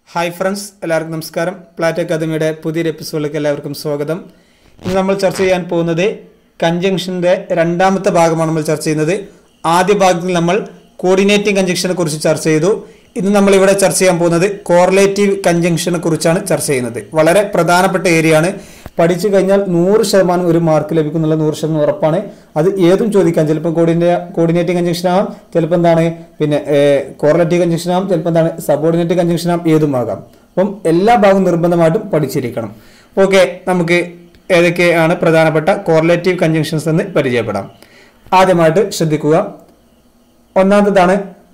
hi friends എല്ലാവർക്കും നമസ്കാരം പ്ലാറ്റ് അക്കാദമിയുടെ പുതിയൊരു എപ്പിസോഡിലേക്ക് എല്ലാവർക്കും സ്വാഗതം ഇന്ന് നമ്മൾ ചർച്ച ചെയ്യാൻ പോകുന്നത് കഞ്ചങ്ഷൻ്റെ രണ്ടാമത്തെ ഭാഗമാണ് നമ്മൾ ചർച്ച ചെയ്യുന്നത് ആദ്യ ഭാഗത്തിൽ നമ്മൾ കോർഡിനേറ്റിംഗ് കഞ്ചക്ഷനെ കുറിച്ച് ചർച്ച ചെയ്തു ഇന്ന് നമ്മൾ ഇവിടെ ചർച്ച ചെയ്യാൻ പോകുന്നത് കോറിലേറ്റീവ് കഞ്ചങ്ഷനെ കുറിച്ചാണ് ചർച്ച ചെയ്യുന്നത് വളരെ പ്രധാനപ്പെട്ട ഏരിയ ആണ് പഠിച്ചു കഴിഞ്ഞാൽ നൂറ് ശതമാനം ഒരു മാർക്ക് ലഭിക്കുന്നുള്ള നൂറ് ശതമാനം ഉറപ്പാണ് അത് ഏതും ചോദിക്കാം ചിലപ്പോൾ കോർഡിനേ കോർഡിനേറ്റിംഗ് കഞ്ചക്ഷൻ ആവാം ചിലപ്പോൾ എന്താണ് പിന്നെ കോറിലേറ്റീവ് കഞ്ചക്ഷൻ ആവാം ചിലപ്പോൾ എന്താണ് സബോർഡിനേറ്റ് കഞ്ചക്ഷൻ ആവാം ഏതും ആകാം അപ്പം എല്ലാ ഭാഗവും നിർബന്ധമായിട്ടും പഠിച്ചിരിക്കണം ഓക്കെ നമുക്ക് ഏതൊക്കെയാണ് പ്രധാനപ്പെട്ട കോറിലേറ്റീവ് കഞ്ചങ്ഷൻസ് എന്ന് പരിചയപ്പെടാം ആദ്യമായിട്ട് ശ്രദ്ധിക്കുക ഒന്നാമത്തേതാണ്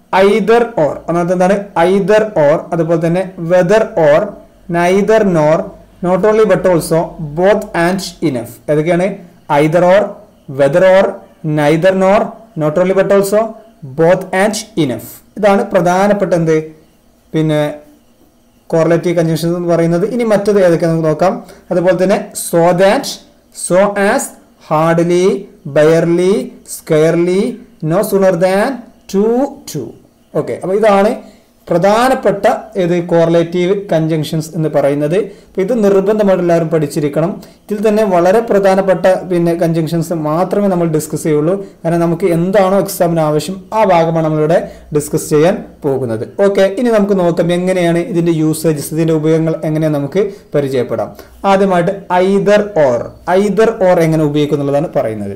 ഐദർ ഓർ ഒന്നാമത്തെ എന്താണ് ഐദർ ഓർ അതുപോലെ തന്നെ whether or neither nor not only but also both and enough ഏതൊക്കെയാണ് either or whether or neither nor not only but also both and enough ഇതാണ് പ്രധാനപ്പെട്ട എന്ത് പിന്നെ കോറിലേറ്റീവ് കഞ്ചക്ഷൻ എന്ന് പറയുന്നത് ഇനി മറ്റത് ഏതൊക്കെ നമുക്ക് നോക്കാം അതുപോലെ തന്നെ so that so as hardly barely scarcely no sooner than to to okay അപ്പോൾ ഇതാണ് പ്രധാനപ്പെട്ട ഇത് കോറിലേറ്റീവ് കഞ്ചങ്ഷൻസ് എന്ന് പറയുന്നത് അപ്പോൾ ഇത് നിർബന്ധമായിട്ട് എല്ലാവരും പഠിച്ചിരിക്കണം ഇതിൽ തന്നെ വളരെ പ്രധാനപ്പെട്ട പിന്നെ കഞ്ചങ്ഷൻസ് മാത്രമേ നമ്മൾ ഡിസ്കസ് ചെയ്യുള്ളൂ കാരണം നമുക്ക് എന്താണോ എക്സാമിന് ആവശ്യം ആ ഭാഗമാണ് നമ്മളിവിടെ ഡിസ്കസ് ചെയ്യാൻ പോകുന്നത് ഓക്കെ ഇനി നമുക്ക് നോക്കാം എങ്ങനെയാണ് ഇതിന്റെ യൂസേജസ് ഇതിന്റെ ഉപയോഗങ്ങൾ എങ്ങനെ നമുക്ക് പരിചയപ്പെടാം ആദ്യമായിട്ട് ഐദർ ഓർ ഐദർ ഓർ എങ്ങനെ ഉപയോഗിക്കുന്നുള്ളതാണ് പറയുന്നത്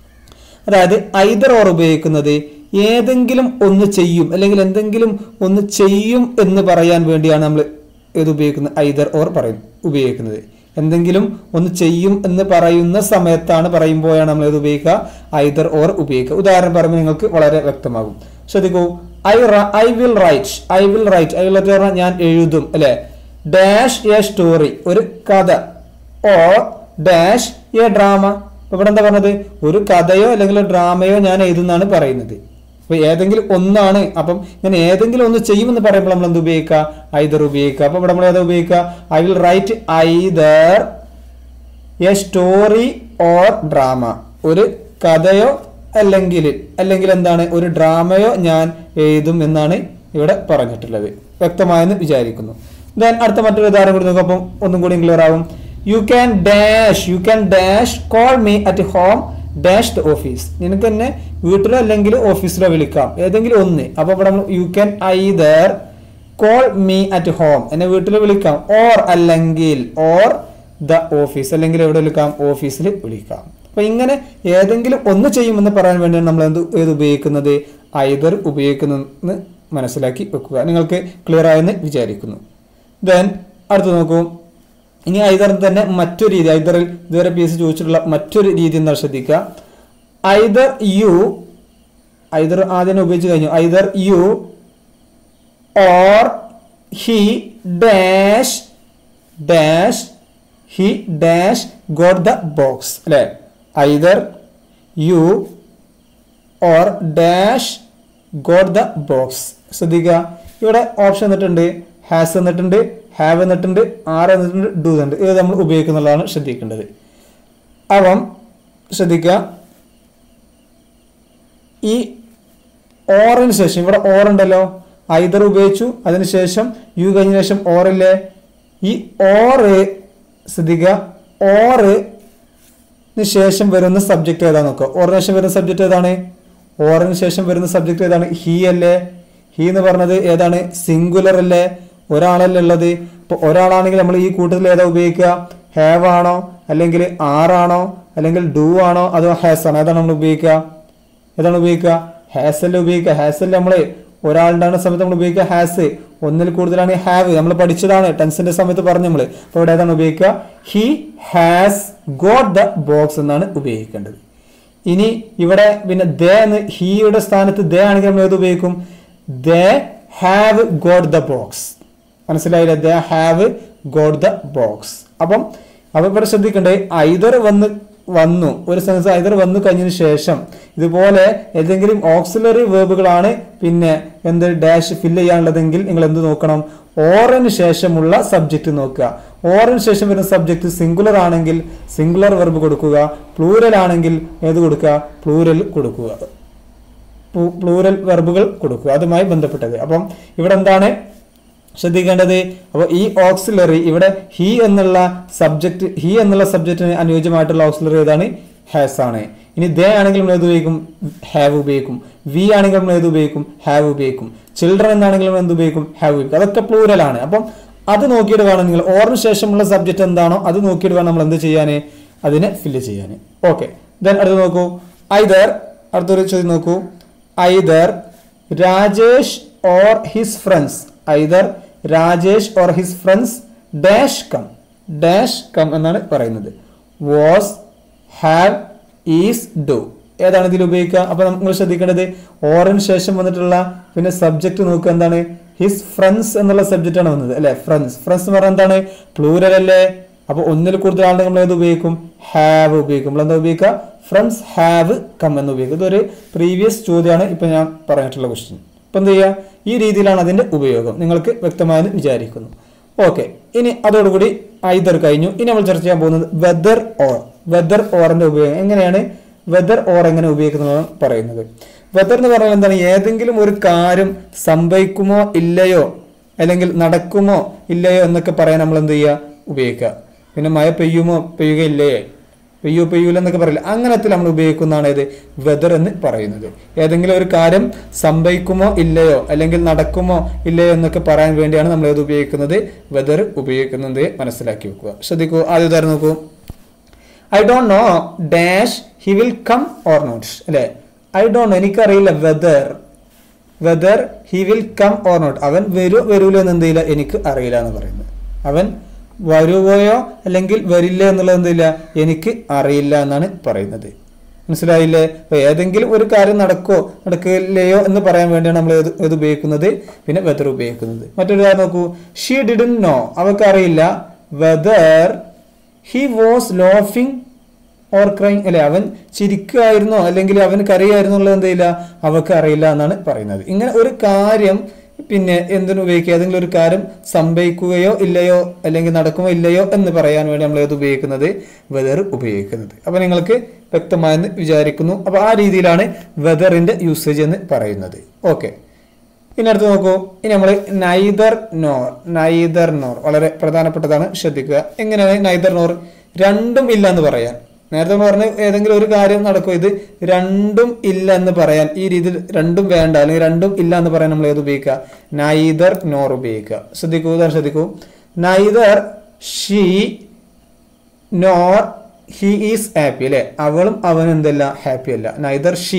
അതായത് ഐദർ ഓർ ഉപയോഗിക്കുന്നത് ഏതെങ്കിലും ഒന്ന് ചെയ്യും അല്ലെങ്കിൽ എന്തെങ്കിലും ഒന്ന് ചെയ്യും എന്ന് പറയാൻ വേണ്ടിയാണ് നമ്മൾ ഇത് ഉപയോഗിക്കുന്നത് ഐദർ ഓർ പറയും ഉപയോഗിക്കുന്നത് എന്തെങ്കിലും ഒന്ന് ചെയ്യും എന്ന് പറയുന്ന സമയത്താണ് പറയുമ്പോഴാണ് നമ്മൾ ഇത് ഉപയോഗിക്കുക ഐദർ ഓർ ഉപയോഗിക്കുക ഉദാഹരണം പറയുമ്പോൾ നിങ്ങൾക്ക് വളരെ വ്യക്തമാകും ശ്രദ്ധിക്കൂ I I will write I will write I will write പറഞ്ഞാൽ ഞാൻ എഴുതും അല്ലെ ഡാഷ് എ സ്റ്റോറി ഒരു കഥ ഓർ ഡാഷ് എ ഡ്രാമ ഇപ്പൊ ഇവിടെ എന്താ പറഞ്ഞത് ഒരു കഥയോ അല്ലെങ്കിൽ ഒരു ഡ്രാമയോ ഞാൻ എഴുതുന്നാണ് പറയുന്നത് അപ്പൊ ഏതെങ്കിലും ഒന്നാണ് അപ്പം ഞാൻ ഏതെങ്കിലും ഒന്ന് ചെയ്യുമെന്ന് പറയുമ്പോൾ നമ്മൾ എന്ത് ഉപയോഗിക്കുക ഐദർ ഉപയോഗിക്കുക അപ്പൊ ഇവിടെ നമ്മൾ ഏതാ ഉപയോഗിക്കുക I will write either a story or drama ഒരു കഥയോ അല്ലെങ്കിൽ അല്ലെങ്കിൽ എന്താണ് ഒരു ഡ്രാമയോ ഞാൻ എഴുതും എന്നാണ് ഇവിടെ പറഞ്ഞിട്ടുള്ളത് വ്യക്തമായെന്ന് വിചാരിക്കുന്നു ദെൻ അടുത്ത മറ്റൊരു ഉദാഹരണം കൂടി നോക്കാം അപ്പം ഒന്നും കൂടി ക്ലിയർ ആവും you can dash you can dash call me at home dash the office നിനക്ക് എന്നെ വീട്ടിലോ അല്ലെങ്കിൽ ഓഫീസിലോ വിളിക്കാം ഏതെങ്കിലും ഒന്ന് അപ്പൊ ഇവിടെ you can either call me at home എന്നെ വീട്ടിൽ വിളിക്കാം ഓർ അല്ലെങ്കിൽ ഓർ ദ ഓഫീസ് അല്ലെങ്കിൽ എവിടെ വിളിക്കാം ഓഫീസിൽ വിളിക്കാം അപ്പൊ ഇങ്ങനെ ഏതെങ്കിലും ഒന്ന് ചെയ്യുമെന്ന് പറയാൻ വേണ്ടിയാണ് നമ്മൾ എന്ത് ഏത് ഉപയോഗിക്കുന്നത് ഐദർ ഉപയോഗിക്കുന്നെന്ന് മനസ്സിലാക്കി വെക്കുക നിങ്ങൾക്ക് ക്ലിയർ ആയെന്ന് വിചാരിക്കുന്നു ദെൻ അടുത്ത് നോക്കൂ ഇനി ഐദറിൽ തന്നെ മറ്റൊരു രീതി ഐദറിൽ ഇതുവരെ പി എസ് ചോദിച്ചിട്ടുള്ള മറ്റൊരു രീതി എന്താ ശ്രദ്ധിക്കുക ഐദർ യു ഐദർ ആദ്യം ഉപയോഗിച്ച് കഴിഞ്ഞു either you or he dash dash he dash got the box അല്ലെ either you or dash got the box ശ്രദ്ധിക്കുക ഇവിടെ ഓപ്ഷൻ എന്നിട്ടുണ്ട് ഹാസ് എന്നിട്ടുണ്ട് ഹാവ് എന്നിട്ടുണ്ട് ആർ എന്നിട്ടുണ്ട് ഡു എന്നിട്ടുണ്ട് ഇത് നമ്മൾ ഉപയോഗിക്കുന്നുള്ളതാണ് ശ്രദ്ധിക്കേണ്ടത് അപ്പം ശ്രദ്ധിക്കുക ഈ ഓറിന് ശേഷം ഇവിടെ ഓർ ഉണ്ടല്ലോ ഐദർ ഉപയോഗിച്ചു അതിനുശേഷം യു കഴിഞ്ഞ ശേഷം ഓറില്ലേ ഈ ഓറ് ശ്രദ്ധിക്കുക ഓറിന് ശേഷം വരുന്ന സബ്ജക്റ്റ് ഏതാ നോക്കുക ഓറിന് ശേഷം വരുന്ന സബ്ജക്റ്റ് ഏതാണ് ഓറിന് ശേഷം വരുന്ന സബ്ജക്റ്റ് ഏതാണ് ഹി അല്ലേ ഹി എന്ന് പറഞ്ഞത് ഏതാണ് സിംഗുലർ അല്ലേ ഒരാളല്ലേ ഉള്ളത് ഇപ്പൊ ഒരാളാണെങ്കിൽ നമ്മൾ ഈ കൂട്ടത്തിൽ ഏതാ ഉപയോഗിക്കുക ഹാവ് ആണോ അല്ലെങ്കിൽ ആറാണോ അല്ലെങ്കിൽ ഡു ആണോ അതോ ഹാസ് ആണോ ഏതാണ് നമ്മൾ ഉപയോഗിക്കുക ഏതാണ് ഉപയോഗിക്കുക ഹാസ് അല്ലേ ഉപയോഗിക്കുക ഹാസ് അല്ലേ നമ്മൾ ഒരാളുണ്ടാകുന്ന സമയത്ത് നമ്മൾ ഉപയോഗിക്കുക ഹാസ് ഒന്നിൽ കൂടുതലാണ് ഹാവ് നമ്മൾ പഠിച്ചതാണ് ടെൻസിന്റെ സമയത്ത് പറഞ്ഞു നമ്മൾ അപ്പോൾ ഇവിടെ ഏതാണ് ഉപയോഗിക്കുക he has got the box എന്നാണ് ഉപയോഗിക്കേണ്ടത് ഇനി ഇവിടെ പിന്നെ ദ എന്ന് ഹീയുടെ സ്ഥാനത്ത് ദ ആണെങ്കിൽ നമ്മൾ ഏത് ഉപയോഗിക്കും the have got the box മനസ്സിലായില്ലേ the have got the box അപ്പം അപ്പൊ ഇവിടെ ശ്രദ്ധിക്കണ്ടേ ഐദർ വന്ന് വന്നു ഒരു സെൻസ് ഐദർ വന്നു കഴിഞ്ഞതിന് ശേഷം ഇതുപോലെ ഏതെങ്കിലും ഓക്സിലറി വേർബുകളാണ് പിന്നെ എന്ത് ഡാഷ് ഫില്ല് ചെയ്യാനുള്ളതെങ്കിൽ നിങ്ങൾ എന്ത് നോക്കണം ഓറിന് ശേഷമുള്ള സബ്ജക്റ്റ് നോക്കുക ഓറിന് ശേഷം വരുന്ന സബ്ജക്റ്റ് സിംഗുലർ ആണെങ്കിൽ സിംഗുലർ വെർബ് കൊടുക്കുക പ്ലൂരൽ ആണെങ്കിൽ ഏത് കൊടുക്കുക പ്ലൂരൽ കൊടുക്കുക പ്ലൂരൽ വെർബുകൾ കൊടുക്കുക അതുമായി ബന്ധപ്പെട്ടത് അപ്പം ഇവിടെ എന്താണ് ശ്രദ്ധിക്കേണ്ടത് അപ്പോൾ ഈ ഓക്സിലറി ഇവിടെ ഹി എന്നുള്ള സബ്ജക്റ്റ് ഹി എന്നുള്ള സബ്ജക്റ്റിന് അനുയോജ്യമായിട്ടുള്ള ഓക്സിലറി ഏതാണ് ഹാസ് ആണ് ഇനി ദേ ആണെങ്കിൽ നമ്മൾ ഏത് ഉപയോഗിക്കും ഹാവ് ഉപയോഗിക്കും വി ആണെങ്കിൽ നമ്മൾ ഏത് ഉപയോഗിക്കും ഹാവ് ഉപയോഗിക്കും ചിൽഡ്രൻ എന്നാണെങ്കിൽ നമ്മൾ എന്ത് ഉപയോഗിക്കും ഹാവ് ഉപയോഗിക്കും അതൊക്കെ പ്ലൂരൽ ആണ് അപ്പം അത് നോക്കിയിട്ട് വേണം നിങ്ങൾ ഓറിന് ശേഷമുള്ള സബ്ജക്റ്റ് എന്താണോ അത് നോക്കിയിട്ട് വേണം നമ്മൾ എന്ത് ചെയ്യാൻ അതിനെ ഫില്ല് ചെയ്യാൻ ഓക്കെ ദെൻ അടുത്ത് നോക്കൂ ഐദർ അടുത്തൊരു ചോദ്യം നോക്കൂ either Rajesh or his friends either Rajesh or his friends dash come dash come എന്നാണ് പറയുന്നത് വാസ് ഹാവ് ഈസ് ഡു ഏതാണ് ഇതിൽ ഉപയോഗിക്കുക അപ്പൊ നമ്മൾ ശ്രദ്ധിക്കേണ്ടത് ഓറിന് ശേഷം വന്നിട്ടുള്ള പിന്നെ സബ്ജക്ട് നോക്കുക എന്താണ് ഹിസ് ഫ്രണ്ട്സ് എന്നുള്ള സബ്ജക്റ്റ് ആണ് വന്നത് അല്ലെ ഫ്രണ്ട്സ് ഫ്രണ്ട്സ് എന്ന് പറഞ്ഞാൽ എന്താണ് പ്ലൂരൽ അല്ലേ അപ്പൊ ഒന്നിൽ കൂടുതൽ ആളുടെ നമ്മൾ ഏത് ഉപയോഗിക്കും ഹാവ് ഉപയോഗിക്കും നമ്മൾ എന്താ ഉപയോഗിക്കുക ഫ്രണ്ട്സ് ഹാവ് കം എന്ന് ഉപയോഗിക്കും ഇതൊരു പ്രീവിയസ് ചോദ്യമാണ് ഇപ്പൊ ഞാൻ പറഞ്ഞിട്ടുള്ള ക്വസ്റ്റ്യൻ ഇപ്പൊ എന്ത് ചെയ്യുക ഈ രീതിയിലാണ് അതിന്റെ ഉപയോഗം നിങ്ങൾക്ക് വ്യക്തമായെന്ന് വിചാരിക്കുന്നു ഓക്കെ ഇനി അതോടുകൂടി ഐദർ കഴിഞ്ഞു ഇനി നമ്മൾ ചർച്ച ചെയ്യാൻ പോകുന്നത് വെദർ ഓർ വെദർ ഓറിന്റെ ഉപയോഗം എങ്ങനെയാണ് വെദർ ഓർ എങ്ങനെ ഉപയോഗിക്കുന്നതാണ് പറയുന്നത് വെദർ എന്ന് പറഞ്ഞാൽ എന്താണ് ഏതെങ്കിലും ഒരു കാര്യം സംഭവിക്കുമോ ഇല്ലയോ അല്ലെങ്കിൽ നടക്കുമോ ഇല്ലയോ എന്നൊക്കെ പറയാൻ നമ്മൾ എന്ത് ചെയ്യുക ഉപയോഗിക്കുക പിന്നെ മഴ പെയ്യുമോ പെയ്യുകയില്ലേ പെയ്യോ പെയ്യൂല എന്നൊക്കെ പറയില്ല അങ്ങനത്തിൽ നമ്മൾ ഉപയോഗിക്കുന്നതാണ് ഇത് വെദർ എന്ന് പറയുന്നത് ഏതെങ്കിലും ഒരു കാര്യം സംഭവിക്കുമോ ഇല്ലയോ അല്ലെങ്കിൽ നടക്കുമോ ഇല്ലയോ എന്നൊക്കെ പറയാൻ വേണ്ടിയാണ് നമ്മൾ ഇത് ഉപയോഗിക്കുന്നത് വെദർ ഉപയോഗിക്കുന്നത് മനസ്സിലാക്കി വെക്കുക ശ്രദ്ധിക്കൂ ആദ്യം ഉദാഹരണം നോക്കൂ I don't know dash he will come or not അല്ലെ ഐ ഡോണ്ട് നോ എനിക്കറിയില്ല whether whether he will come or not അവൻ വരൂ വരൂല എന്ന് എന്തില്ല എനിക്ക് അറിയില്ല എന്ന് പറയുന്നത് അവൻ വരുകയോ അല്ലെങ്കിൽ വരില്ല എന്നുള്ളത് എന്തില്ല എനിക്ക് അറിയില്ല എന്നാണ് പറയുന്നത് മനസ്സിലായില്ലേ അപ്പൊ ഏതെങ്കിലും ഒരു കാര്യം നടക്കോ നടക്കില്ലയോ എന്ന് പറയാൻ വേണ്ടിയാണ് നമ്മൾ ഇത് ഇത് ഉപയോഗിക്കുന്നത് പിന്നെ വെദർ ഉപയോഗിക്കുന്നത് മറ്റൊരു കാര്യം നോക്കൂ ഷീ ഡിഡൻ നോ അവർക്ക് അറിയില്ല whether he was laughing or crying അല്ലെ അവൻ ചിരിക്കുകയായിരുന്നോ അല്ലെങ്കിൽ അവൻ കരയായിരുന്നോ ഉള്ളത് എന്തില്ല അവർക്ക് അറിയില്ല എന്നാണ് പറയുന്നത് ഇങ്ങനെ ഒരു കാര്യം പിന്നെ എന്തിനു ഉപയോഗിക്കുക ഏതെങ്കിലും ഒരു കാര്യം സംഭവിക്കുകയോ ഇല്ലയോ അല്ലെങ്കിൽ നടക്കുമോ ഇല്ലയോ എന്ന് പറയാൻ വേണ്ടി നമ്മൾ ഏത് ഉപയോഗിക്കുന്നത് വെതർ ഉപയോഗിക്കുന്നത് അപ്പൊ നിങ്ങൾക്ക് വ്യക്തമായെന്ന് വിചാരിക്കുന്നു അപ്പൊ ആ രീതിയിലാണ് വെതറിന്റെ യൂസേജ് എന്ന് പറയുന്നത് ഓക്കെ ഇനി അടുത്ത് നോക്കൂ ഇനി നമ്മൾ നൈദർ നോർ നൈദർ നോർ വളരെ പ്രധാനപ്പെട്ടതാണ് ശ്രദ്ധിക്കുക എങ്ങനെയാണ് നൈദർ നോർ രണ്ടും ഇല്ല എന്ന് പറയാൻ നേരത്തെ പറഞ്ഞ ഏതെങ്കിലും ഒരു കാര്യം നടക്കും ഇത് രണ്ടും ഇല്ല എന്ന് പറയാൻ ഈ രീതിയിൽ രണ്ടും വേണ്ട അല്ലെങ്കിൽ രണ്ടും ഇല്ല എന്ന് പറയാൻ നമ്മൾ ഏത് ഉപയോഗിക്കുക നൈദർ നോർ ഉപയോഗിക്കുക ശ്രദ്ധിക്കൂ ഉദാഹരണം ശ്രദ്ധിക്കൂ neither she nor he is happy അല്ലെ അവളും അവനും എന്തല്ല ഹാപ്പി അല്ല neither she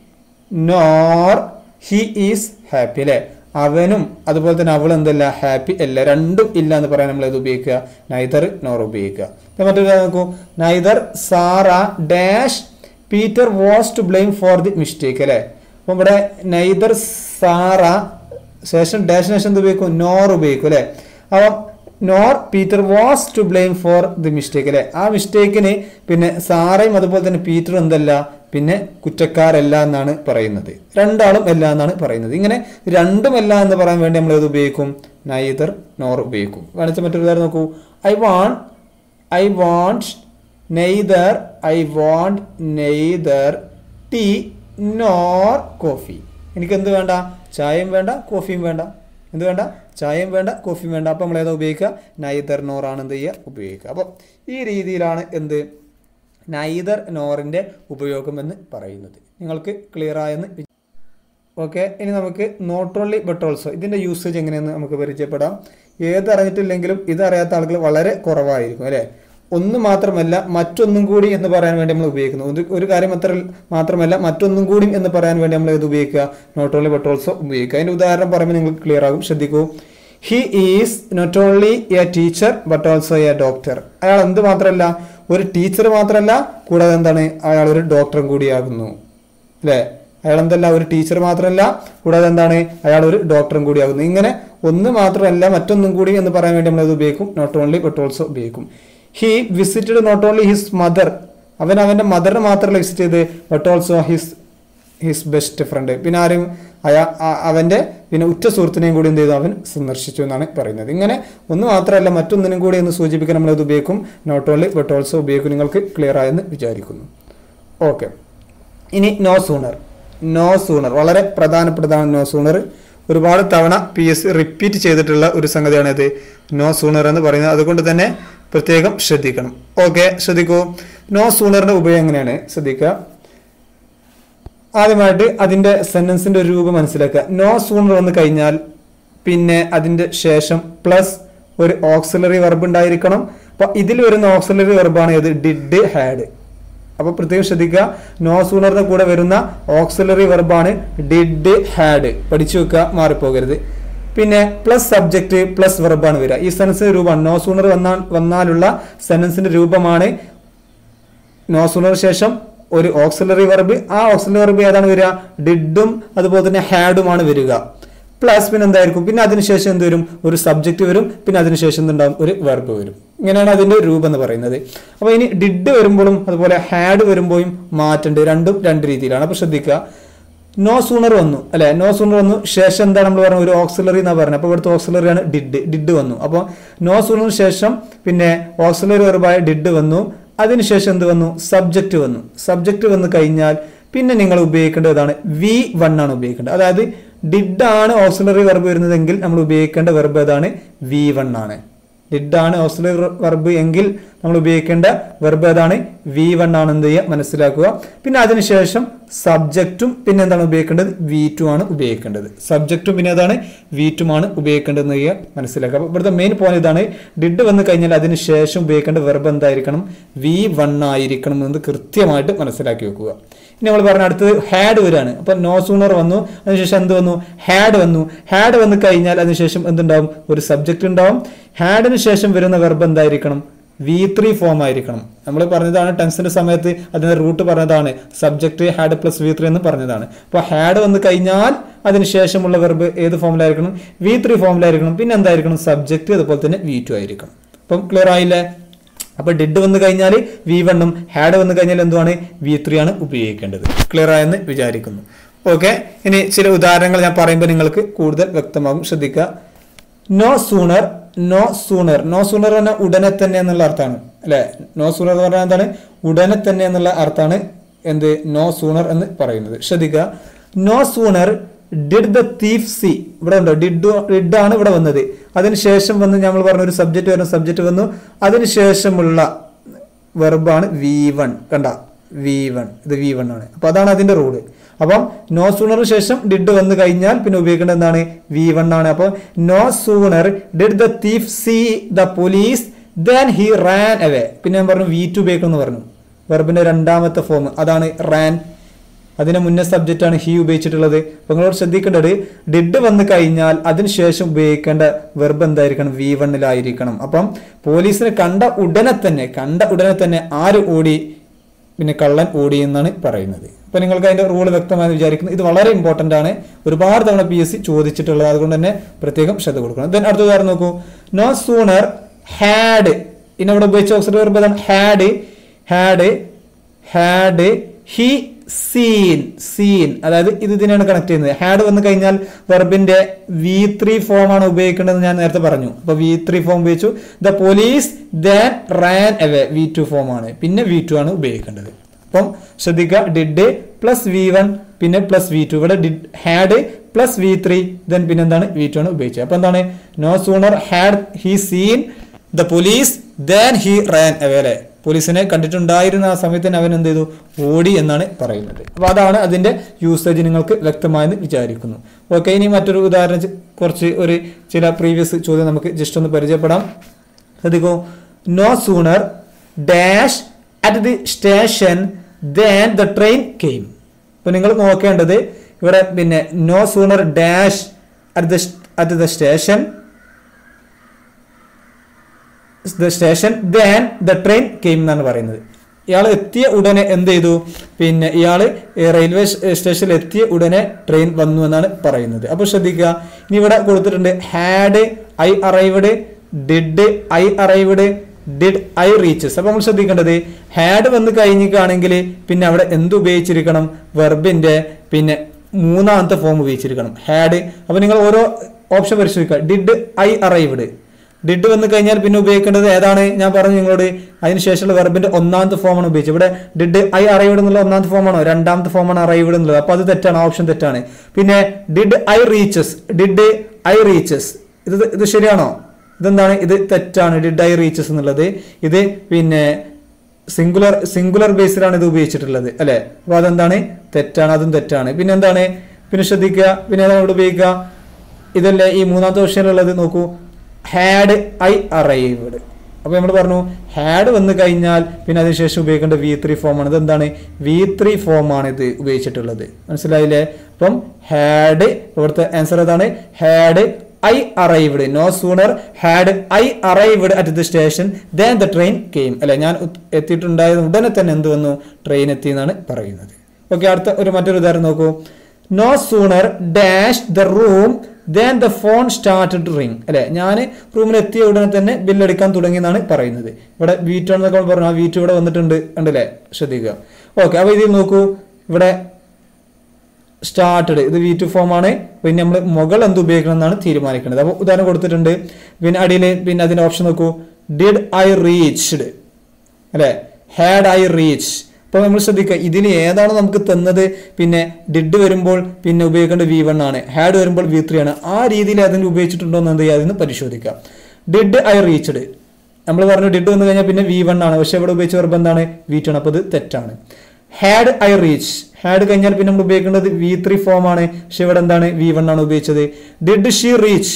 nor he is happy അല്ലെ അവനും അതുപോലെ തന്നെ അവൾ എന്തല്ല ഹാപ്പി അല്ല രണ്ടും ഇല്ല എന്ന് പറയാൻ നമ്മൾ ഇത് ഉപയോഗിക്കുക നൈദർ നോർ ഉപയോഗിക്കുക ഇപ്പൊ മറ്റൊരു കാര്യം നോക്കൂ neither Sara dash Peter was to blame for the mistake അല്ലെ അപ്പൊ ഇവിടെ നൈദർ സാറ ശേഷം ഡാഷിന് ശേഷം എന്ത് ഉപയോഗിക്കും നോർ ഉപയോഗിക്കും അല്ലെ അപ്പം nor Peter was to blame for the mistake അല്ലെ ആ മിസ്റ്റേക്കിന് പിന്നെ സാറയും അതുപോലെ തന്നെ പീറ്റർ എന്തല്ല പിന്നെ കുറ്റക്കാരല്ല എന്നാണ് പറയുന്നത് രണ്ടാളും അല്ല എന്നാണ് പറയുന്നത് ഇങ്ങനെ രണ്ടും അല്ല എന്ന് പറയാൻ വേണ്ടി നമ്മൾ ഏത് ഉപയോഗിക്കും നൈദർ നോർ ഉപയോഗിക്കും കാണിച്ച മറ്റൊരു കാര്യം നോക്കൂ I want I want neither I want neither tea nor coffee എനിക്ക് എന്ത് വേണ്ട ചായയും വേണ്ട കോഫിയും വേണ്ട എന്ത് വേണ്ട ചായയും വേണ്ട കോഫിയും വേണ്ട അപ്പം നമ്മൾ ഏതാ ഉപയോഗിക്കുക നൈദർ നോറാണ് എന്ത് ചെയ്യുക ഉപയോഗിക്കുക അപ്പം ഈ രീതിയിലാണ് എന്ത് നൈദർ നോറിൻ്റെ ഉപയോഗം എന്ന് പറയുന്നത് നിങ്ങൾക്ക് ക്ലിയർ ആയെന്ന് ഓക്കെ ഇനി നമുക്ക് നോട്ട് ഓൺലി ബട്ട് ഓൾസോ ഇതിൻ്റെ യൂസേജ് എങ്ങനെയെന്ന് നമുക്ക് പരിചയപ്പെടാം ഏത് അറിഞ്ഞിട്ടില്ലെങ്കിലും ഇത് അറിയാത്ത ആളുകൾ വളരെ കുറവായിരിക്കും അല്ലേ ഒന്ന് മാത്രമല്ല മറ്റൊന്നും കൂടി എന്ന് പറയാൻ വേണ്ടി നമ്മൾ ഉപയോഗിക്കുന്നു ഒരു ഒരു കാര്യം അത്ര മാത്രമല്ല മറ്റൊന്നും കൂടി എന്ന് പറയാൻ വേണ്ടി നമ്മൾ ഇത് ഉപയോഗിക്കുക നോട്ട് ഓൺലി ബട്ട് ഓൾസോ ഉപയോഗിക്കുക അതിൻ്റെ ഉദാഹരണം പറയുമ്പോൾ നിങ്ങൾക്ക് ക്ലിയർ ആകും ശ്രദ്ധിക്കൂ he is not only a teacher but also a doctor അയാൾ എന്ത് മാത്രമല്ല ഒരു ടീച്ചർ മാത്രമല്ല കൂടാതെ എന്താണ് അയാൾ ഒരു ഡോക്ടറും കൂടിയാകുന്നു അല്ലേ അയാൾ എന്തല്ല ഒരു ടീച്ചർ മാത്രമല്ല കൂടാതെ എന്താണ് അയാൾ ഒരു ഡോക്ടറും കൂടിയാകുന്നു ഇങ്ങനെ ഒന്ന് മാത്രമല്ല മറ്റൊന്നും കൂടി എന്ന് പറയാൻ വേണ്ടി നമ്മൾ ഇത് ഉപയോഗിക്കും നോട്ട് ഓൺലി ബട്ട് ഓൾസോ ഉപയോഗിക്കും he visited not only his mother അവൻ അവന്റെ മദറിനെ മാത്രമല്ല വിസിറ്റ് ചെയ്ത് but also his his best friend പിന്നെ ആരും അയാ ആ- അവന്റെ പിന്നെ ഉറ്റ സുഹൃത്തിനെയും കൂടി എന്ത് ചെയ്തു അവൻ സന്ദർശിച്ചു എന്നാണ് പറയുന്നത് ഇങ്ങനെ ഒന്ന് മാത്രമല്ല മറ്റൊന്നിനും കൂടി എന്ന് സൂചിപ്പിക്കാൻ നമ്മൾ ഇത് ഉപയോഗിക്കും നോട്ട് ഓൺലി ബട്ട് ഓൾസോ ഉപയോഗിക്കും നിങ്ങൾക്ക് ക്ലിയർ ആയെന്ന് വിചാരിക്കുന്നു ഓക്കെ ഇനി നോ സൂണർ നോ സൂണർ വളരെ പ്രധാനപ്പെട്ടതാണ് നോ സൂണർ ഒരുപാട് തവണ പി എസ് റിപ്പീറ്റ് ചെയ്തിട്ടുള്ള ഒരു സംഗതിയാണ് ഇത് നോ സൂണർ എന്ന് പറയുന്നത് അതുകൊണ്ട് തന്നെ പ്രത്യേകം ശ്രദ്ധിക്കണം ഓക്കെ ശ്രദ്ധിക്കൂ നോ സൂണറിന്റെ ഉപയോഗം എങ്ങനെയാണ് ശ്രദ്ധിക്കുക ആദ്യമായിട്ട് അതിന്റെ സെന്റൻസിന്റെ ഒരു രൂപം മനസ്സിലാക്കുക നോ സൂണർ വന്നു കഴിഞ്ഞാൽ പിന്നെ അതിന്റെ ശേഷം പ്ലസ് ഒരു ഓക്സിലറി വെർബ് ഉണ്ടായിരിക്കണം അപ്പൊ ഇതിൽ വരുന്ന ഓക്സിലറി വെർബാണ് ഏത് ഡിഡ് ഹാഡ് അപ്പൊ പ്രത്യേകം ശ്രദ്ധിക്കുക നോ സൂണറിന്റെ കൂടെ വരുന്ന ഓക്സിലറി വെർബാണ് ഡിഡ് ഹാഡ് പഠിച്ചു വെക്കുക മാറിപ്പോകരുത് പിന്നെ പ്ലസ് സബ്ജക്റ്റ് പ്ലസ് വെർബാണ് വരിക ഈ സെൻസിന്റെ രൂപമാണ് നോ സൂണർ വന്നാൽ വന്നാലുള്ള സെൻസിന്റെ രൂപമാണ് നോ സൂണർ ശേഷം ഒരു ഓക്സിലറി വെർബ് ആ ഓക്സിലറി വെർബ് ഏതാണ് വരിക ഡിഡും അതുപോലെ തന്നെ ഹാഡുമാണ് വരിക പ്ലസ് പിന്നെ എന്തായിരിക്കും പിന്നെ അതിനുശേഷം എന്ത് വരും ഒരു സബ്ജക്റ്റ് വരും പിന്നെ അതിനുശേഷം എന്തുണ്ടാവും ഒരു വെർബ് വരും ഇങ്ങനെയാണ് അതിന്റെ രൂപം എന്ന് പറയുന്നത് അപ്പൊ ഇനി ഡിഡ് വരുമ്പോഴും അതുപോലെ ഹാഡ് വരുമ്പോഴും മാറ്റുണ്ട് രണ്ടും രണ്ട് രീതിയിലാണ് അപ്പൊ ശ്രദ്ധിക്കുക നോ സൂണർ വന്നു അല്ലെ നോ സൂണർ വന്നു ശേഷം എന്താ നമ്മൾ പറഞ്ഞ ഒരു ഓക്സിലറി എന്നാ പറഞ്ഞത് അപ്പൊ ഇവിടുത്തെ ഓക്സിലറി ആണ് ഡിഡ് ഡിഡ് വന്നു അപ്പോൾ നോ സൂണറിന് ശേഷം പിന്നെ ഓക്സിലറി വെർബായ ഡിഡ് വന്നു അതിനുശേഷം എന്ത് വന്നു സബ്ജക്റ്റ് വന്നു സബ്ജക്റ്റ് വന്നു കഴിഞ്ഞാൽ പിന്നെ നിങ്ങൾ ഉപയോഗിക്കേണ്ടതാണ് വി വൺ ആണ് ഉപയോഗിക്കേണ്ടത് അതായത് ഡിഡ് ആണ് ഓക്സിലറി വെർബ് വരുന്നതെങ്കിൽ നമ്മൾ ഉപയോഗിക്കേണ്ട വെർബ് ഏതാണ് വി വൺ ആണ് ഡിഡ് ആണ് ഓക്സിലറി വെർബ് എങ്കിൽ നമ്മൾ ഉപയോഗിക്കേണ്ട വെർബ് ഏതാണ് വി വൺ ആണ് എന്ത് ചെയ്യുക മനസ്സിലാക്കുക പിന്നെ അതിനുശേഷം സബ്ജക്റ്റും പിന്നെ എന്താണ് ഉപയോഗിക്കേണ്ടത് വി ടു ആണ് ഉപയോഗിക്കേണ്ടത് സബ്ജക്റ്റും പിന്നെ ഏതാണ് വി ടു ആണ് ഉപയോഗിക്കേണ്ടത് എന്ന് ചെയ്യുക മനസ്സിലാക്കുക അപ്പോൾ ഇവിടുത്തെ മെയിൻ പോയിന്റ് ഇതാണ് ഡിഡ് വന്നു കഴിഞ്ഞാൽ അതിന് ശേഷം ഉപയോഗിക്കേണ്ട വെർബ് എന്തായിരിക്കണം വി വൺ ആയിരിക്കണം എന്ന് കൃത്യമായിട്ട് മനസ്സിലാക്കി വെക്കുക ഇനി നമ്മൾ പറഞ്ഞ അടുത്തത് ഹാഡ് വരാണ് അപ്പൊ നോ സൂണർ വന്നു അതിനുശേഷം എന്ത് വന്നു ഹാഡ് വന്നു ഹാഡ് വന്നു കഴിഞ്ഞാൽ അതിനുശേഷം എന്തുണ്ടാവും ഒരു സബ്ജക്റ്റ് ഉണ്ടാവും ഹാഡിന് ശേഷം വരുന്ന വെർബ് എന്തായിരിക്കണം വി ത്രീ ഫോം ആയിരിക്കണം നമ്മൾ പറഞ്ഞതാണ് ടെൻസിന്റെ സമയത്ത് അതിന്റെ റൂട്ട് പറഞ്ഞതാണ് subject had plus V three എന്ന് പറഞ്ഞതാണ് അപ്പോൾ ഹാഡ് വന്നു കഴിഞ്ഞാൽ അതിനുശേഷമുള്ള വെർബ് ഏത് ഫോമിലായിരിക്കണം വി ത്രീ ഫോമിലായിരിക്കണം പിന്നെ എന്തായിരിക്കണം സബ്ജക്ട് അതുപോലെ തന്നെ വി ടു ആയിരിക്കണം അപ്പം ക്ലിയർ ആയില്ലേ അപ്പൊ ഡിഡ് വന്നു കഴിഞ്ഞാൽ വി വണ്ണും ഹാഡ് വന്നു കഴിഞ്ഞാൽ എന്തുവാണ് വി ത്രീ ആണ് ഉപയോഗിക്കേണ്ടത് ക്ലിയർ ആയെന്ന് വിചാരിക്കുന്നു ഓക്കെ ഇനി ചില ഉദാഹരണങ്ങൾ ഞാൻ പറയുമ്പോൾ നിങ്ങൾക്ക് കൂടുതൽ വ്യക്തമാകും ശ്രദ്ധിക്കുക no sooner no sooner no sooner പറഞ്ഞാൽ ഉടനെ തന്നെ എന്നുള്ള അർത്ഥമാണ് അല്ലെ നോ സൂണർ എന്ന് പറഞ്ഞാൽ എന്താണ് ഉടനെ തന്നെ എന്നുള്ള അർത്ഥമാണ് എന്ത് നോ സൂണർ എന്ന് പറയുന്നത് ശ്രദ്ധിക്കുക no sooner did the thief see ഇവിടെ ഉണ്ടോ ഡിഡ് ഡിഡ് ആണ് ഇവിടെ വന്നത് അതിനുശേഷം വന്ന് നമ്മൾ പറഞ്ഞ ഒരു സബ്ജക്റ്റ് വരുന്ന സബ്ജക്റ്റ് വന്നു അതിനുശേഷമുള്ള വെർബാണ് വി വൺ കണ്ട വി വൺ ഇത് വി വൺ ആണ് അപ്പൊ അതാണ് അതിന്റെ റൂള് അപ്പം നോ സൂണറിന് ശേഷം ഡിഡ് വന്നു കഴിഞ്ഞാൽ പിന്നെ ഉപയോഗിക്കേണ്ടത് എന്താണ് വി വൺ ആണ് അപ്പൊ no sooner did the thief see the police then he ran away പിന്നെ ഞാൻ പറഞ്ഞു വി ടു ഉപയോഗിക്കണം എന്ന് പറഞ്ഞു വെർബിന്റെ രണ്ടാമത്തെ ഫോം അതാണ് റാൻ അതിന് മുന്നേ സബ്ജക്റ്റ് ആണ് ഹി ഉപയോഗിച്ചിട്ടുള്ളത് അപ്പൊ നിങ്ങളോട് ശ്രദ്ധിക്കേണ്ടത് ഡിഡ് വന്നു കഴിഞ്ഞാൽ അതിനുശേഷം ഉപയോഗിക്കേണ്ട വെർബ് എന്തായിരിക്കണം വി വണ്ണിലായിരിക്കണം അപ്പം പോലീസിനെ കണ്ട ഉടനെ തന്നെ കണ്ട ഉടനെ തന്നെ ആര് ഓടി പിന്നെ കള്ളൻ ഓടി എന്നാണ് പറയുന്നത് അപ്പൊ നിങ്ങൾക്ക് അതിന്റെ റൂൾ വ്യക്തമായി വിചാരിക്കുന്നു ഇത് വളരെ ഇമ്പോർട്ടന്റ് ആണ് ഒരുപാട് തവണ പി എസ് സി ചോദിച്ചിട്ടുള്ളത് അതുകൊണ്ട് തന്നെ പ്രത്യേകം ശ്രദ്ധ കൊടുക്കണം ദെൻ അടുത്ത ഉദാഹരണം നോക്കൂ നോ സൂണർ ഹാഡ് ഇനി ഇവിടെ ഉപയോഗിച്ച ഓക്സിഡറി വെർബ് ഏതാണ് had had had he seen seen അതായത് ഇത് ഇതിനെയാണ് കണക്ട് ചെയ്യുന്നത് ഹാഡ് വന്നു കഴിഞ്ഞാൽ വെർബിന്റെ വി ത്രീ ഫോം ആണ് ഉപയോഗിക്കേണ്ടത് ഞാൻ നേരത്തെ പറഞ്ഞു അപ്പൊ വി ത്രീ ഫോം ഉപയോഗിച്ചു the police than ran away V two form ആണ് പിന്നെ വി ടു ആണ് ഉപയോഗിക്കേണ്ടത് അപ്പം ശ്രദ്ധിക്കുക ഡിഡ് പ്ലസ് വി വൺ പിന്നെ പ്ലസ് വി ടു ഇവിടെ did had plus V three then പിന്നെ എന്താണ് വി ടു ആണ് ഉപയോഗിച്ചത് അപ്പൊ എന്താണ് no sooner had he seen the police than he ran away അല്ലെ പോലീസിനെ കണ്ടിട്ടുണ്ടായിരുന്ന ആ സമയത്ത് തന്നെ അവൻ എന്ത് ചെയ്തു ഓടി എന്നാണ് പറയുന്നത് അപ്പൊ അതാണ് അതിന്റെ യൂസേജ് നിങ്ങൾക്ക് വ്യക്തമായെന്ന് വിചാരിക്കുന്നു ഓക്കെ ഇനി മറ്റൊരു ഉദാഹരണം ചെ- കുറച്ച് ഒരു ചില പ്രീവിയസ് ചോദ്യം നമുക്ക് ജസ്റ്റ് ഒന്ന് പരിചയപ്പെടാം ശ്രദ്ധിക്കൂ no sooner dash at the station than the train came അപ്പൊ നിങ്ങൾ നോക്കേണ്ടത് ഇവിടെ പിന്നെ no sooner dash at the at the station the station than the train came എന്നാണ് പറയുന്നത് ഇയാൾ എത്തിയ ഉടനെ എന്ത് ചെയ്തു പിന്നെ ഇയാൾ റെയിൽവേ സ്റ്റേഷനിൽ എത്തിയ ഉടനെ ട്രെയിൻ വന്നു എന്നാണ് പറയുന്നത് അപ്പോൾ ശ്രദ്ധിക്കുക ഇനി ഇവിടെ കൊടുത്തിട്ടുണ്ട് had I arrived did I arrived did I reaches അപ്പൊ നമ്മൾ ശ്രദ്ധിക്കേണ്ടത് ഹാഡ് വന്ന് കഴിഞ്ഞിട്ടാണെങ്കിൽ പിന്നെ അവിടെ എന്ത് ഉപയോഗിച്ചിരിക്കണം വെർബിന്റെ പിന്നെ മൂന്നാമത്തെ ഫോം ഉപയോഗിച്ചിരിക്കണം ഹാഡ് അപ്പൊ നിങ്ങൾ ഓരോ ഓപ്ഷൻ പരിശോധിക്കുക ഡിഡ് ഐ അറൈവ്ഡ് ഡിഡ് വന്നു കഴിഞ്ഞാൽ പിന്നെ ഉപയോഗിക്കേണ്ടത് ഏതാണ് ഞാൻ പറഞ്ഞു നിങ്ങളോട് അതിനുശേഷമുള്ള വെർബിന്റെ ഒന്നാമത്തെ ഫോമാണ് ഉപയോഗിച്ചത് ഇവിടെ ഡിഡ് ഐ അറൈവ്ഡ് എന്നുള്ള ഒന്നാമത്തെ ഫോമാണോ രണ്ടാമത്തെ ഫോമാണ് അറൈവ്ഡ് എന്നുള്ളത് അപ്പൊ അത് തെറ്റാണ് ഓപ്ഷൻ തെറ്റാണ് പിന്നെ did I reaches did I reaches ഇത് ഇത് ശരിയാണോ ഇതെന്താണ് ഇത് തെറ്റാണ് ഡിഡ് ഐ റീച്ചസ് എന്നുള്ളത് ഇത് പിന്നെ സിംഗുലർ സിംഗുലർ ബേസിലാണ് ഇത് ഉപയോഗിച്ചിട്ടുള്ളത് അല്ലെ അപ്പൊ അതെന്താണ് തെറ്റാണ് അതും തെറ്റാണ് പിന്നെ എന്താണ് പിന്നെ ശ്രദ്ധിക്കുക പിന്നെ ഏതാണ് ഇവിടെ ഉപയോഗിക്കുക ഇതല്ലേ ഈ മൂന്നാമത്തെ ഓപ്ഷനിലുള്ളത് നോക്കൂ ഹാഡ് ഐ അറൈവ്ഡ് അപ്പൊ നമ്മൾ പറഞ്ഞു ഹാഡ് വന്നു കഴിഞ്ഞാൽ പിന്നെ അതിനുശേഷം ഉപയോഗിക്കേണ്ട വി ത്രീ ഫോമാണ് ഇത് എന്താണ് വി ത്രീ ഫോമാണ് ഇത് ഉപയോഗിച്ചിട്ടുള്ളത് മനസ്സിലായില്ലേ അപ്പം ഹാഡ് ഇവിടുത്തെ ആൻസർ ഏതാണ് had I arrived no sooner had I arrived at the station than the train came അല്ലെ ഞാൻ ഉത്- എത്തിയിട്ടുണ്ടായത് ഉടനെ തന്നെ എന്ത് വന്നു ട്രെയിൻ എത്തി എന്നാണ് പറയുന്നത് ഓക്കെ അടുത്ത ഒരു മറ്റൊരു ഉദാഹരണം നോക്കൂ no sooner dash the room than the phone started ring അല്ലെ ഞാൻ റൂമിൽ എത്തിയ ഉടനെ തന്നെ ബില്ലടിക്കാൻ തുടങ്ങി എന്നാണ് പറയുന്നത് ഇവിടെ വീറ്റോ എന്നൊക്കെ പറഞ്ഞു ആ വീറ്റോ ഇവിടെ വന്നിട്ടുണ്ട് ഉണ്ടല്ലേ ശ്രദ്ധിക്കുക ഓക്കെ അപ്പൊ ഇതിൽ നോക്കൂ ഇവിടെ സ്റ്റാർട്ടഡ് ഇത് വി ടു ഫോം ആണ് പിന്നെ നമ്മൾ മുകൾ എന്ത് ഉപയോഗിക്കണം എന്നാണ് തീരുമാനിക്കേണ്ടത് അപ്പോൾ ഉദാഹരണം കൊടുത്തിട്ടുണ്ട് പിന്നെ അടിയിൽ പിന്നെ അതിന്റെ ഓപ്ഷൻ നോക്കൂ ഡിഡ് ഐ റീച്ച്ഡ് അല്ലെ ഹാഡ് ഐ റീച്ച് അപ്പോൾ നമ്മൾ ശ്രദ്ധിക്കുക ഇതിൽ ഏതാണ് നമുക്ക് തന്നത് പിന്നെ ഡിഡ് വരുമ്പോൾ പിന്നെ ഉപയോഗിക്കേണ്ട വി വൺ ആണ് ഹാഡ് വരുമ്പോൾ വി ത്രീ ആണ് ആ രീതിയിൽ അതിന് ഉപയോഗിച്ചിട്ടുണ്ടോ എന്ന് എന്ത് ചെയ്യുക അതിന് പരിശോധിക്കാം ഡിഡ് ഐ റീച്ച്ഡ് നമ്മൾ പറഞ്ഞു ഡിഡ് വന്നു കഴിഞ്ഞാൽ പിന്നെ വി വൺ ആണ് പക്ഷെ ഇവിടെ ഉപയോഗിച്ച വെർബ് എന്താണ് വി ടു ആണ് അപ്പോൾ ഇത് തെറ്റാണ് ഹാഡ് ഐ റീച്ച് ഹാഡ് കഴിഞ്ഞാൽ പിന്നെ നമ്മൾ ഉപയോഗിക്കേണ്ടത് വി ത്രീ ഫോം ആണ് പക്ഷെ ഇവിടെ എന്താണ് വി വൺ ആണ് ഉപയോഗിച്ചത് did she reach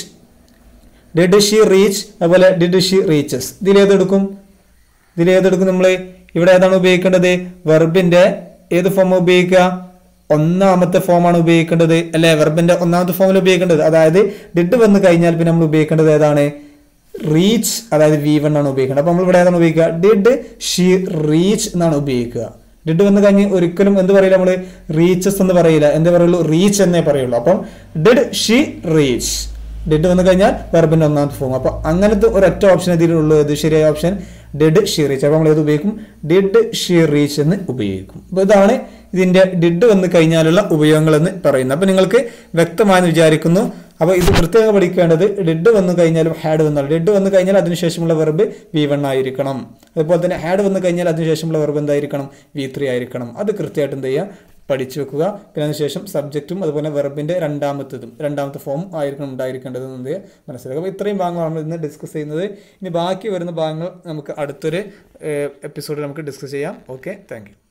did she reach അതുപോലെ ഡിഡ് ഷീ റീച്ചസ് ഇതിൽ ഏതെടുക്കും ഇതിൽ ഏതെടുക്കും നമ്മൾ ഇവിടെ ഏതാണ് ഉപയോഗിക്കേണ്ടത് വെർബിന്റെ ഏത് ഫോം ഉപയോഗിക്കുക ഒന്നാമത്തെ ഫോമാണ് ഉപയോഗിക്കേണ്ടത് അല്ലെ വെർബിന്റെ ഒന്നാമത്തെ ഫോമിൽ ഉപയോഗിക്കേണ്ടത് അതായത് ഡിഡ് വന്നു കഴിഞ്ഞാൽ പിന്നെ നമ്മൾ ഉപയോഗിക്കേണ്ടത് ഏതാണ് റീച്ച് അതായത് വി വൺ ആണ് ഉപയോഗിക്കേണ്ടത് അപ്പൊ നമ്മൾ ഇവിടെ ഏതാണ് ഉപയോഗിക്കുക ഡിഡ് ഷീ റീച്ച് എന്നാണ് ഉപയോഗിക്കുക ഡിഡ് വന്നു കഴിഞ്ഞ് ഒരിക്കലും എന്ത് പറയില്ല നമ്മൾ റീച്ചസ് എന്ന് പറയില്ല എന്ത് പറയുള്ളൂ റീച്ച് എന്നേ പറയുള്ളൂ അപ്പം ഡിഡ് ഷീ റീച്ച് ഡിഡ് വന്നു കഴിഞ്ഞാൽ വെർബിന്റെ ഒന്നാമത്തെ ഫോം അപ്പൊ അങ്ങനത്തെ ഒരൊറ്റ ഓപ്ഷൻ ഇതിലുള്ളൂ ഇത് ശരിയായ ഓപ്ഷൻ ഡിഡ് ഷീ റീച്ച് അപ്പൊ നമ്മൾ ഏത് ഉപയോഗിക്കും ഡിഡ് ഷീ റീച്ച് എന്ന് ഉപയോഗിക്കും അപ്പൊ ഇതാണ് ഇതിന്റെ ഡിഡ് വന്നു കഴിഞ്ഞാലുള്ള ഉപയോഗങ്ങൾ എന്ന് പറയുന്നത് അപ്പൊ നിങ്ങൾക്ക് വ്യക്തമായെന്ന് വിചാരിക്കുന്നു അപ്പൊ ഇത് പ്രത്യേകം പഠിക്കേണ്ടത് ഡിഡ് വന്നു കഴിഞ്ഞാലും ഹാഡ് വന്നാൽ ഡിഡ് വന്നു കഴിഞ്ഞാൽ അതിനുശേഷമുള്ള വെർബ് വി വൺ ആയിരിക്കണം അതുപോലെ തന്നെ ഹാഡ് വന്നു കഴിഞ്ഞാൽ അതിനുശേഷമുള്ള വെർബ് എന്തായിരിക്കണം വി ത്രീ ആയിരിക്കണം അത് കൃത്യമായിട്ട് എന്ത് ചെയ്യുക പഠിച്ചു വെക്കുക പിന്നെ അതിനുശേഷം സബ്ജക്റ്റും അതുപോലെ വെർബിന്റെ രണ്ടാമത്തതും രണ്ടാമത്തെ ഫോം ആയിരിക്കണം ഉണ്ടായിരിക്കേണ്ടത് എന്നത് മനസ്സിലാക്കുക അപ്പോൾ ഇത്രയും ഭാഗങ്ങളാണ് നമ്മൾ ഇന്ന് ഡിസ്കസ് ചെയ്യുന്നത് ഇനി ബാക്കി വരുന്ന ഭാഗങ്ങൾ നമുക്ക് അടുത്തൊരു എപ്പിസോഡിൽ നമുക്ക് ഡിസ്കസ് ചെയ്യാം ഓക്കെ താങ്ക്